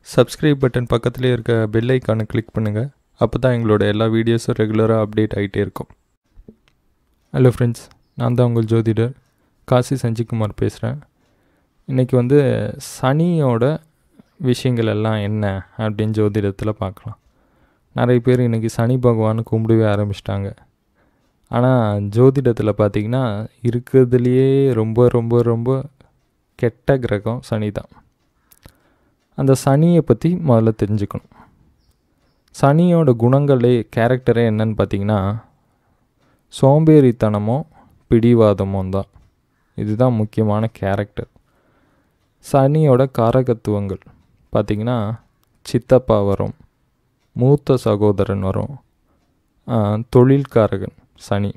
subscribe button பக்கத்துலேயே இருக்க bell ஐக்கானை கிளிக் பண்ணுங்கள் அப்போ தான் எங்களோட எல்லா வீடியோஸும் ரெகுலராக அப்டேட் ஆகிட்டே இருக்கும் ஹலோ ஃப்ரெண்ட்ஸ் நான் தான் உங்கள் ஜோதிடர் காசி சஞ்சிக்குமார் பேசுகிறேன் இன்றைக்கி வந்து சனியோட விஷயங்கள் எல்லாம் என்ன அப்படின்னு ஜோதிடத்தில் பார்க்கலாம் நிறைய பேர் இன்றைக்கி சனி பகவான் கும்பிடவே ஆரம்பிச்சிட்டாங்க ஆனால் ஜோதிடத்தில் பார்த்திங்கன்னா இருக்கிறதுலையே ரொம்ப ரொம்ப ரொம்ப கெட்ட கிரகம் சனி தான் அந்த சனியை பற்றி முதல்ல தெரிஞ்சுக்கணும் சனியோட குணங்களே கேரக்டரே என்னன்னு பார்த்தீங்கன்னா சோம்பேறித்தனமோ பிடிவாதமோ தான் இதுதான் முக்கியமான கேரக்டர் சனியோட காரகத்துவங்கள் பார்த்திங்கன்னா சித்தப்பா வரும் மூத்த சகோதரன் வரும் தொழில்காரகன் சனி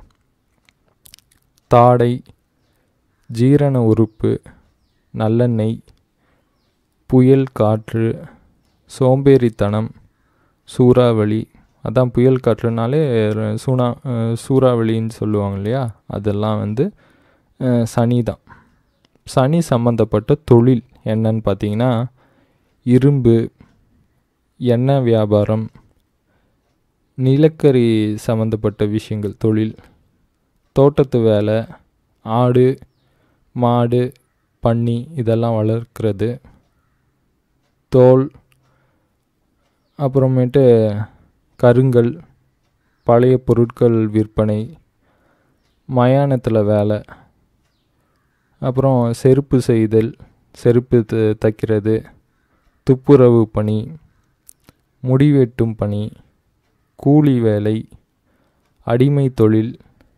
தாடை ஜீரண உறுப்பு நல்லெண்ணெய் புயல் காற்று சோம்பேறித்தனம் சூறாவளி அதான் புயல் காற்றுனாலே சூனா சூறாவளின்னு சொல்லுவாங்க இல்லையா அதெல்லாம் வந்து சனி தான் சனி சம்மந்தப்பட்ட தொழில் என்னன்னு பார்த்தீங்கன்னா இரும்பு எண்ணெய் வியாபாரம் நிலக்கரி சம்மந்தப்பட்ட விஷயங்கள் தொழில் தோட்டத்து வேலை ஆடு மாடு பன்னி இதெல்லாம் வளர்க்கிறது தோல் அப்புறமேட்டு கருங்கல் பழைய பொருட்கள் விற்பனை மயானத்தில் வேலை அப்புறம் செருப்பு செய்தல் செருப்பு தைக்கிறது துப்புரவு பணி முடிவெட்டும் பணி கூலி வேலை அடிமை தொழில்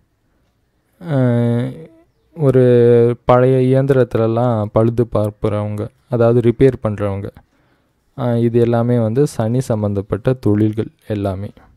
ஒரு பழைய இயந்திரத்துலலாம் பழுது பார்ப்புறவங்க அதாவது ரிப்பேர் பண்ணுறவங்க இது எல்லாமே வந்து சனி சம்மந்தப்பட்ட தொழில்கள் எல்லாமே